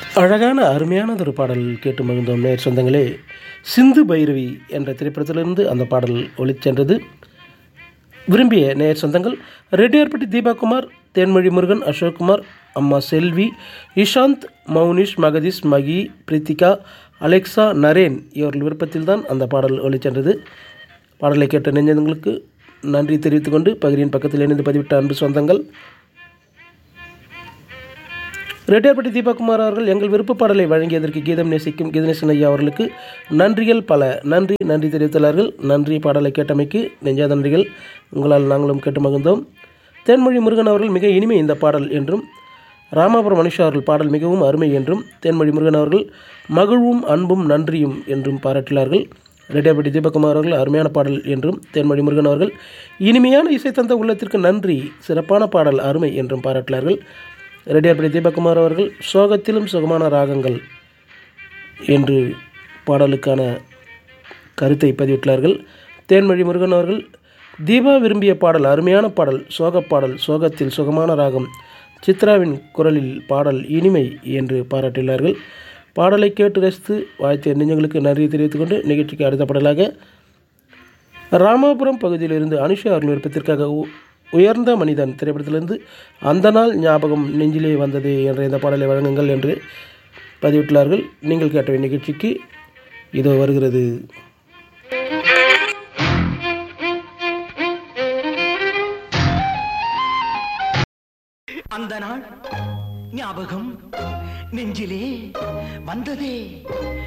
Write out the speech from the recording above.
அழகான அருமையானதொரு பாடல் கேட்டு மகிழ்ந்தோம் நேர் சொந்தங்களே சிந்து பைரவி என்ற திரைப்படத்திலிருந்து அந்த பாடல் ஒளிச்சென்றது விரும்பிய நேர் சொந்தங்கள் ரெட்டியார்பட்டி தீபாகுமார் தேன்மொழி முருகன் அசோக்குமார் அம்மா செல்வி இஷாந்த் மௌனிஷ் மகதீஷ் மகி பிரித்திகா அலெக்சா நரேன் இவர்கள் விருப்பத்தில்தான் அந்த பாடல் ஒளிச்சென்றது பாடலை கேட்ட நெஞ்சங்களுக்கு நன்றி தெரிவித்துக்கொண்டு பகிரின் பக்கத்தில் இணைந்து பதிவிட்ட அன்பு சொந்தங்கள் ரெட்டியார்பட்டி தீபக்குமார் அவர்கள் எங்கள் விருப்ப பாடலை வழங்கியதற்கு கீதம் நேசிக்கும் கீதநேசன் ஐயா அவர்களுக்கு நன்றிகள் பல நன்றி நன்றி தெரிவித்துள்ளார்கள் நன்றி பாடலை கேட்டமைக்கு நெஞ்சாத நன்றிகள் உங்களால் நாங்களும் கேட்டு மகிழ்ந்தோம் தேன்மொழி முருகன் அவர்கள் மிக இனிமை இந்த பாடல் என்றும் ராமாபுரம் மனுஷா அவர்கள் பாடல் மிகவும் அருமை என்றும் தேன்மொழி முருகன் அவர்கள் மகிழ்வும் அன்பும் நன்றியும் என்றும் பாராட்டினார்கள் ரெட்டியார்பட்டி தீபக்குமார் அவர்கள் அருமையான பாடல் என்றும் தேன்மொழி முருகன் அவர்கள் இனிமையான இசை தந்த உள்ளத்திற்கு நன்றி சிறப்பான பாடல் அருமை என்றும் பாராட்டினார்கள் ரெட்டியார்பட்டி தீபக்குமார் அவர்கள் சோகத்திலும் சுகமான ராகங்கள் என்று பாடலுக்கான கருத்தை பதிவிட்டார்கள் தேன்மொழி முருகன் அவர்கள் தீபா விரும்பிய பாடல் அருமையான பாடல் சோகப் பாடல் சோகத்தில் சுகமான ராகம் சித்ராவின் குரலில் பாடல் இனிமை என்று பாராட்டினார்கள் பாடலை கேட்டு ரசித்து வாழ்த்திய நெஞ்சங்களுக்கு நன்றி தெரிவித்துக்கொண்டு நிகழ்ச்சிக்கு அடுத்த பாடலாக ராமாபுரம் பகுதியிலிருந்து அனுஷா அவர்கள் விருப்பத்திற்காக உ- உயர்ந்த மனிதன் திரைப்படத்திலிருந்து அந்த நாள் ஞாபகம் நெஞ்சிலே வந்தது என்ற இந்த பாடலை வழங்குங்கள் என்று பதிவிட்டுள்ளார்கள் நீங்கள் கேட்ட நிகழ்ச்சிக்கு இதோ வருகிறது அந்த நாள் ஞாபகம் நெஞ்சிலே வந்ததே